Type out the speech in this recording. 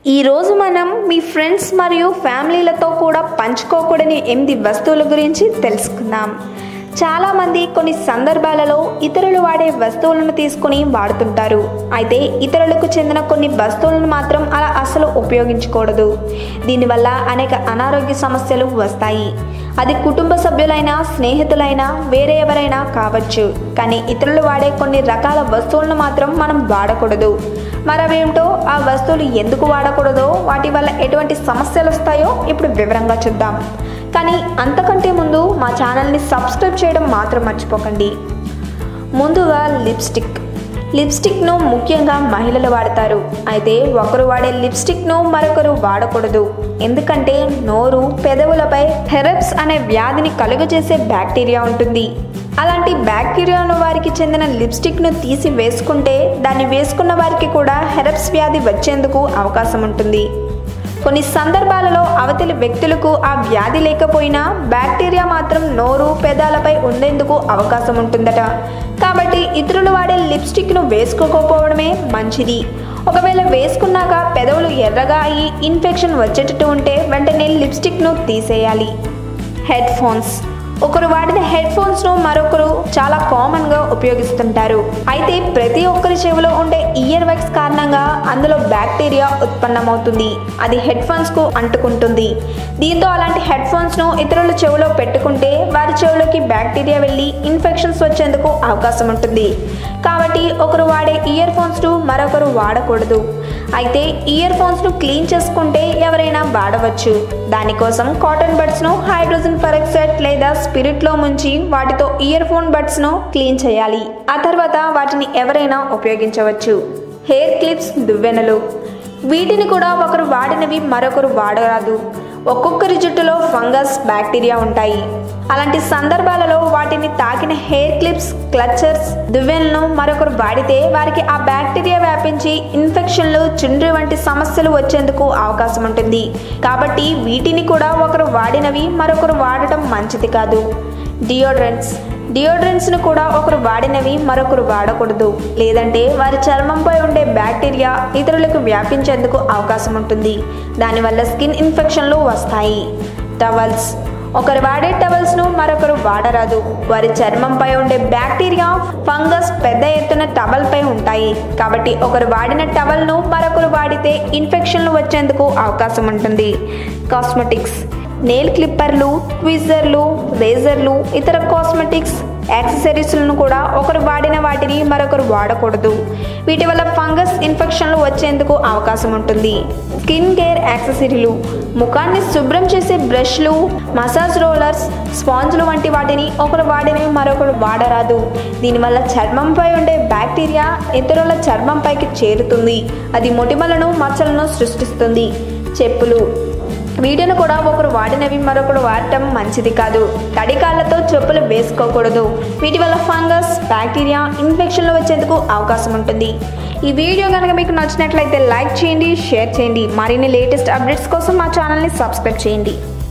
ఈరోజు మనం మీ ఫ్రెండ్స్ మరియు ఫ్యామిలీలతో కూడా పంచుకోకూడని ఎనిమిది వస్తువుల గురించి తెలుసుకుందాం చాలామంది కొన్ని సందర్భాలలో ఇతరులు వాడే వస్తువులను తీసుకుని వాడుతుంటారు అయితే ఇతరులకు చెందిన కొన్ని వస్తువులను మాత్రం అలా అసలు ఉపయోగించకూడదు దీనివల్ల అనేక అనారోగ్య సమస్యలు వస్తాయి అది కుటుంబ సభ్యులైనా స్నేహితులైనా వేరే ఎవరైనా కావచ్చు కానీ ఇతరులు వాడే కొన్ని రకాల వస్తువులను మాత్రం మనం వాడకూడదు మరవేమిటో ఆ వస్తువులు ఎందుకు వాడకూడదో వాటి వల్ల ఎటువంటి సమస్యలు వస్తాయో ఇప్పుడు వివరంగా చూద్దాం కానీ అంతకంటే ముందు మా ఛానల్ని సబ్స్క్రైబ్ చేయడం మాత్రం మర్చిపోకండి ముందుగా లిప్స్టిక్ లిప్స్టిక్ను ముఖ్యంగా మహిళలు వాడతారు అయితే ఒకరు వాడే లిప్స్టిక్ను మరొకరు వాడకూడదు ఎందుకంటే నోరు పెదవులపై హెరప్స్ అనే వ్యాధిని కలుగజేసే బ్యాక్టీరియా ఉంటుంది అలాంటి బ్యాక్టీరియా ఉన్న వారికి చెందిన లిప్స్టిక్ను తీసి వేసుకుంటే దాన్ని వేసుకున్న వారికి కూడా హెరప్స్ వ్యాధి వచ్చేందుకు అవకాశం ఉంటుంది కొన్ని సందర్భాలలో అవతలి వ్యక్తులకు ఆ వ్యాధి లేకపోయినా బ్యాక్టీరియా మాత్రం నోరు పెదాలపై ఉండేందుకు అవకాశం ఉంటుందట కాబట్టి ఇతరులు వాడే లిప్స్టిక్ను వేసుకోకపోవడమే మంచిది ఒకవేళ వేసుకున్నాక పెదవులు ఎర్రగా అయ్యి ఇన్ఫెక్షన్ వచ్చేటట్టు ఉంటే వెంటనే లిప్స్టిక్ను తీసేయాలి హెడ్ ఫోన్స్ ఒకరు వాడిన హెడ్ ఫోన్స్ను మరొకరు చాలా కామన్గా ఉపయోగిస్తుంటారు అయితే ప్రతి ఒక్కరి చెవిలో ఉండే ఇయర్ వైక్స్ కారణంగా అందులో బ్యాక్టీరియా ఉత్పన్నమవుతుంది అది హెడ్ ఫోన్స్కు అంటుకుంటుంది దీంతో అలాంటి హెడ్ ఫోన్స్ను ఇతరుల చెవిలో పెట్టుకుంటే వారి చెవిలోకి బ్యాక్టీరియా వెళ్ళి ఇన్ఫెక్షన్స్ వచ్చేందుకు అవకాశం ఉంటుంది కాబట్టి ఒకరు వాడే ఇయర్ ఫోన్స్ను మరొకరు వాడకూడదు అయితే ఇయర్ ఫోన్స్ను క్లీన్ చేసుకుంటే ఎవరైనా వాడవచ్చు దానికోసం కాటన్ బడ్స్ను హైడ్రోజన్ పెరాక్సైడ్ లేదా స్పిరిట్లో ముంచి వాటితో ఇయర్ ఫోన్ బడ్స్ను క్లీన్ చేయాలి ఆ తర్వాత వాటిని ఎవరైనా ఉపయోగించవచ్చు హెయిర్ క్లిప్స్ దువ్వెనలు వీటిని కూడా ఒకరు వాడినవి మరొకరు వాడరాదు ఒక్కొక్కరి జుట్టులో ఫంగస్ బ్యాక్టీరియా ఉంటాయి అలాంటి సందర్భాలలో వాటిని తాకిన హెయిర్ క్లిప్స్ క్లచర్స్ దువ్వెలను మరొకరు వాడితే వారికి ఆ బ్యాక్టీరియా వ్యాపించి ఇన్ఫెక్షన్లు చుండ్రి వంటి సమస్యలు వచ్చేందుకు అవకాశం ఉంటుంది కాబట్టి వీటిని కూడా ఒకరు వాడినవి మరొకరు వాడటం మంచిది కాదు డియోడ్రెంట్స్ డియోడ్రెంట్స్ను కూడా ఒకరు వాడినవి మరొకరు వాడకూడదు లేదంటే వారి చర్మంపై ఉండే బ్యాక్టీరియా ఇతరులకు వ్యాపించేందుకు అవకాశం ఉంటుంది దానివల్ల స్కిన్ ఇన్ఫెక్షన్లు వస్తాయి టవల్స్ ఒకరు వాడే టవల్స్ను మరొకరు వాడరాదు వారి చర్మంపై ఉండే బ్యాక్టీరియా ఫంగస్ పెద్ద ఎత్తున టవల్పై ఉంటాయి కాబట్టి ఒకరు వాడిన టవల్ను మరొకరు వాడితే ఇన్ఫెక్షన్లు వచ్చేందుకు అవకాశం ఉంటుంది కాస్మెటిక్స్ నెయిల్ క్లిప్పర్లు ట్విజర్లు రేజర్లు ఇతర కాస్మెటిక్స్ యాక్సెసరీస్లను కూడా ఒకరు వాడిన వాటిని మరొకరు వాడకూడదు వీటి వల్ల ఫంగస్ ఇన్ఫెక్షన్లు వచ్చేందుకు అవకాశం ఉంటుంది స్కిన్ కేర్ యాక్సెసరీలు ముఖాన్ని శుభ్రం చేసే బ్రష్లు మసాజ్ రోలర్స్ స్పాంజ్లు వంటి వాటిని ఒకరు వాడినవి మరొకరు వాడరాదు దీనివల్ల చర్మంపై ఉండే బ్యాక్టీరియా ఇతరుల చర్మంపైకి చేరుతుంది అది మొటిమలను మచ్చలను సృష్టిస్తుంది చెప్పులు వీటిని కూడా ఒకరు వాడినవి మరొకరు వాడటం మంచిది కాదు తడి కాళ్ళతో చెప్పులు వేసుకోకూడదు వీటి వల్ల ఫంగస్ బ్యాక్టీరియా ఇన్ఫెక్షన్లు వచ్చేందుకు అవకాశం ఉంటుంది ఈ వీడియో కనుక మీకు నచ్చినట్లయితే లైక్ చేయండి షేర్ చేయండి మరిన్ని లేటెస్ట్ అప్డేట్స్ కోసం మా ఛానల్ని సబ్స్క్రైబ్ చేయండి